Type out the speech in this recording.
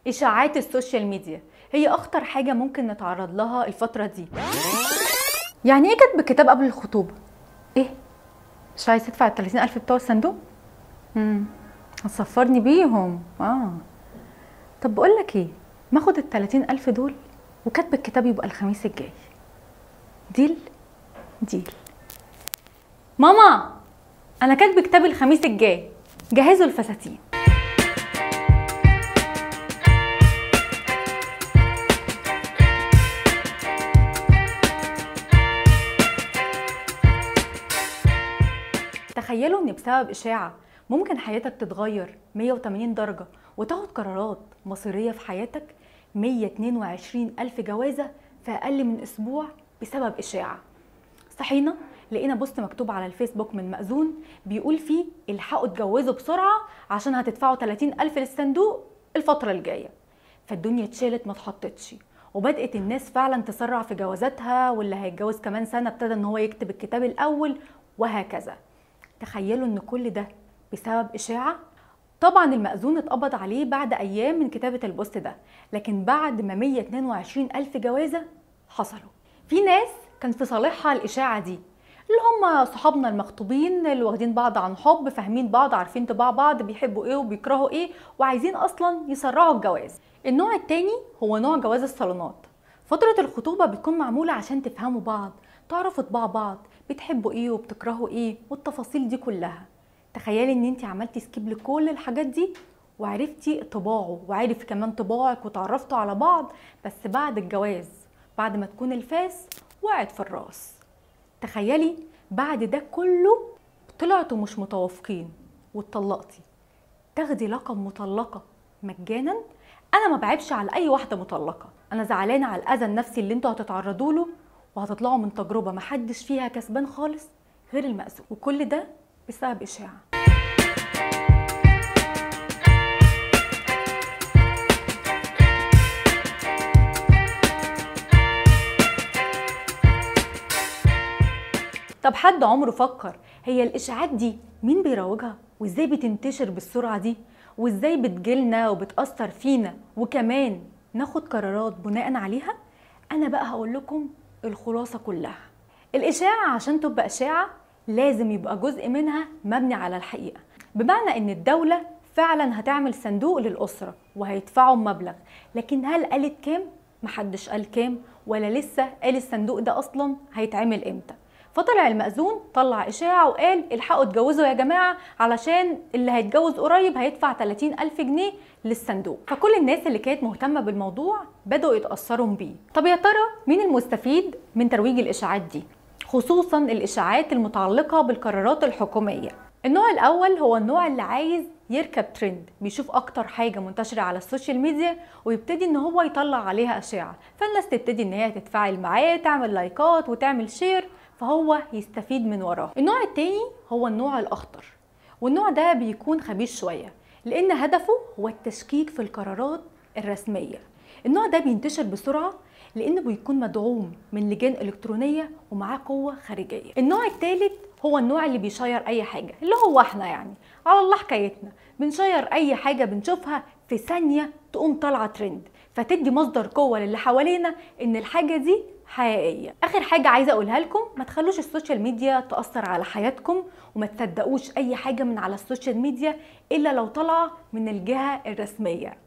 اشاعات السوشيال ميديا هي اخطر حاجه ممكن نتعرض لها الفتره دي يعني ايه كاتب الكتاب قبل الخطوبه ايه مش عايز تدفع ال 30000 بتوع الصندوق امم هتصفرني بيهم اه طب بقول لك ايه ما اخد ال 30000 دول وكاتب الكتاب يبقى الخميس الجاي ديل ديل ماما انا كاتبه كتاب الخميس الجاي جهزوا الفساتين تخيلوا ان بسبب اشاعه ممكن حياتك تتغير 180 درجه وتاخد قرارات مصيريه في حياتك 122 الف جوازه في اقل من اسبوع بسبب اشاعه صحينا لقينا بوست مكتوب على الفيسبوك من مأذون بيقول فيه الحقوا اتجوزوا بسرعه عشان هتدفعوا 30 الف للصندوق الفتره الجايه فالدنيا اتشالت ما اتحطتش وبدات الناس فعلا تسرع في جوازاتها واللي هيتجوز كمان سنه ابتدى ان هو يكتب الكتاب الاول وهكذا تخيلوا ان كل ده بسبب اشاعه طبعا المأذون اتقبض عليه بعد ايام من كتابه البوست ده لكن بعد ما 122 الف جوازه حصلوا في ناس كان في صالحها الاشاعه دي اللي هم صحابنا المخطوبين اللي واخدين بعض عن حب فاهمين بعض عارفين طباع بعض بيحبوا ايه وبيكرهوا ايه وعايزين اصلا يسرعوا الجواز النوع التاني هو نوع جواز الصالونات فترة الخطوبة بتكون معمولة عشان تفهموا بعض تعرفوا طباع بعض بتحبوا ايه وبتكرهوا ايه والتفاصيل دي كلها تخيلي ان انت عملتي سكيب لكل الحاجات دي وعرفتي طباعه وعرف كمان طباعك وتعرفتوا على بعض بس بعد الجواز بعد ما تكون الفاس وقعت في الراس تخيلي بعد ده كله طلعتوا مش متوافقين واتطلقتي تاخدي لقب مطلقه مجانا انا ما بعيبش على اي واحده مطلقه انا زعلانه على الاذى النفسي اللي انتوا هتتعرضوا له وهتطلعوا من تجربه محدش فيها كسبان خالص غير المأذون وكل ده بسبب اشاعه طب حد عمره فكر هي الاشاعات دي مين بيروجها وازاي بتنتشر بالسرعه دي وازاي بتجيلنا وبتاثر فينا وكمان ناخد قرارات بناء عليها انا بقى هقول لكم الخلاصه كلها الاشاعه عشان تبقى اشاعه لازم يبقى جزء منها مبني على الحقيقه بمعنى ان الدوله فعلا هتعمل صندوق للاسره وهيدفعوا مبلغ لكن هل قالت كام محدش قال كام ولا لسه قال الصندوق ده اصلا هيتعمل امتى فطلع المأذون طلع إشاعة وقال الحقوا اتجوزوا يا جماعة علشان اللي هيتجوز قريب هيدفع 30 ألف جنيه للصندوق فكل الناس اللي كانت مهتمة بالموضوع بدأوا يتأثروا بيه طب يا ترى مين المستفيد من ترويج الإشاعات دي؟ خصوصا الإشاعات المتعلقة بالقرارات الحكومية النوع الأول هو النوع اللي عايز يركب ترند بيشوف اكتر حاجه منتشره على السوشيال ميديا ويبتدي ان هو يطلع عليها اشاعه فالناس تبتدي ان هي تتفاعل معاه تعمل لايكات وتعمل شير فهو يستفيد من وراه النوع التاني هو النوع الاخطر والنوع ده بيكون خبيث شويه لان هدفه هو التشكيك في القرارات الرسميه النوع ده بينتشر بسرعه لانه بيكون مدعوم من لجان الكترونيه ومعاه قوه خارجيه النوع الثالث هو النوع اللي بيشير اي حاجه اللي هو احنا يعني على الله حكايتنا بنشير اي حاجه بنشوفها في ثانيه تقوم طالعه ترند فتدي مصدر قوه للي حوالينا ان الحاجه دي حقيقيه اخر حاجه عايزه اقولها لكم ما تخلوش السوشيال ميديا تاثر على حياتكم وما تصدقوش اي حاجه من على السوشيال ميديا الا لو طالعه من الجهه الرسميه